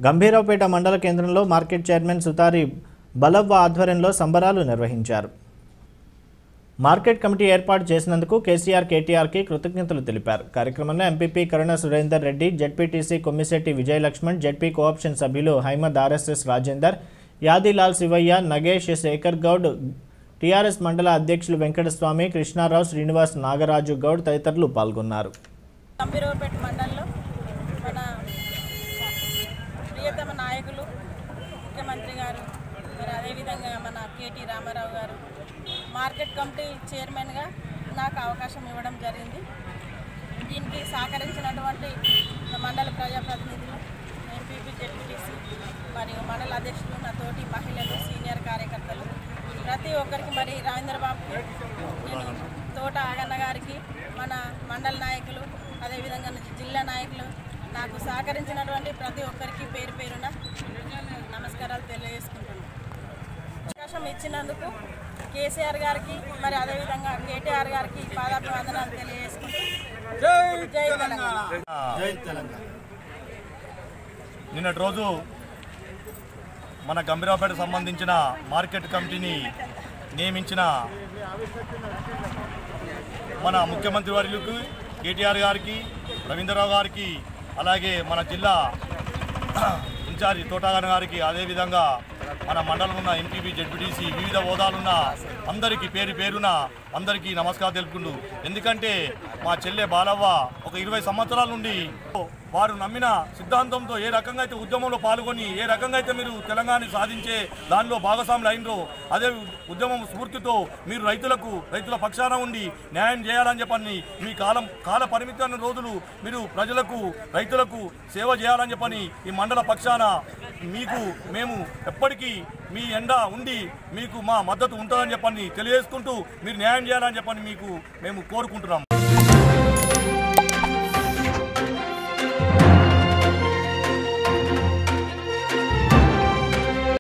గంభీరావుపేట మండల కేంద్రంలో market chairman సుతారి బలవ్వ ఆధ్వర్యంలో సంబరాలు నిర్వహించారు మార్కెట్ కమిటీ ఏర్పాటు చేసినందుకు కేసీఆర్ కేటీఆర్కి కృతజ్ఞతలు తెలిపారు కార్యక్రమంలో MPP Karuna Surender Reddy ZPTC Kommishetti Vijayalakshman ZP cooption సభ్యులు హైమద్ ఆర్ఎస్ఎస్ రాజేందర్ యాదిలాల్ శివయ్య నగేష్ శేఖర్ గౌడ్ టీఆర్ఎస్ మండల అధ్యక్షులు వెంకటస్వామి కృష్ణారావు శ్రీనివాస్ నాగరాజు గౌడ్ తదితరులు పాల్గొన్నారు కంబీరవపేట మండలంలో మన ప్రియతమ నాయకులు ముఖ్యమంత్రి గారు మరి అదేవిధంగా మన కేటీ రామారావు గారు మార్కెట్ కమిటీ చైర్మన్గా నాకు అవకాశం ఇవ్వడం జరిగింది దీనికి సహకరించినటువంటి నా మండల ప్రజాప్రతినిధులు ఎంపీపీ జెడ్పీటీసీ మరియు మండల అధ్యక్షులు నా తోటి మహిళలు సీనియర్ కార్యకర్తలు ప్రతి ఒక్కరికి మరి రవీంద్ర బాబుకి నేను తోట ఆగన్న గారికి మన మండల నాయకులు అదేవిధంగా జిల్లా నాయకులు నాకు సహకరించినటువంటి ప్రతి ఒక్కరికి పేరు పేరున నమస్కారాలు తెలియజేసుకుంటున్నాను అవకాశం ఇచ్చినందుకు కేసీఆర్ గారికి మరి అదేవిధంగా కేటీఆర్ గారికి పాదాభివందనాలు తెలియజేసుకుంటూ జై తెలంగాణ నిన్నటి రోజు మన గంభీరావుపేట సంబంధించిన మార్కెట్ కమిటీని నియమించిన మన ముఖ్యమంత్రి వర్యులకు కేటీఆర్ గారికి రవీంద్రరావు గారికి అలాగే మన జిల్లా ఇన్ఛార్జి తోటాగన్ గారికి అదేవిధంగా మన మండలం ఉన్న ఎంపీపీ జడ్పీటీసీ వివిధ హోదాలున్న అందరికీ పేరు పేరున అందరికీ నమస్కారం తెలుపుకుంటూ ఎందుకంటే మా చెల్లె బాలవ్వ ఒక ఇరవై సంవత్సరాల నుండి వారు నమ్మిన సిద్ధాంతంతో ఏ రకంగా అయితే ఉద్యమంలో పాల్గొని ఏ రకంగా అయితే మీరు తెలంగాణ సాధించే దానిలో భాగస్వాములు అయినరో అదే ఉద్యమం స్ఫూర్తితో మీరు రైతులకు రైతుల పక్షాన ఉండి న్యాయం చేయాలని చెప్పని మీ కాలం కాల పరిమితమైన రోజులు మీరు ప్రజలకు రైతులకు సేవ చేయాలని చెప్పని ఈ మండల పక్షాన మీకు మేము ఎప్పటికీ మీ ఎండ ఉండి మీకు మా మద్దతు ఉంటుందని చెప్పని తెలియజేసుకుంటూ మీరు న్యాయం చేయాలని చెప్పని మీకు మేము కోరుకుంటున్నాం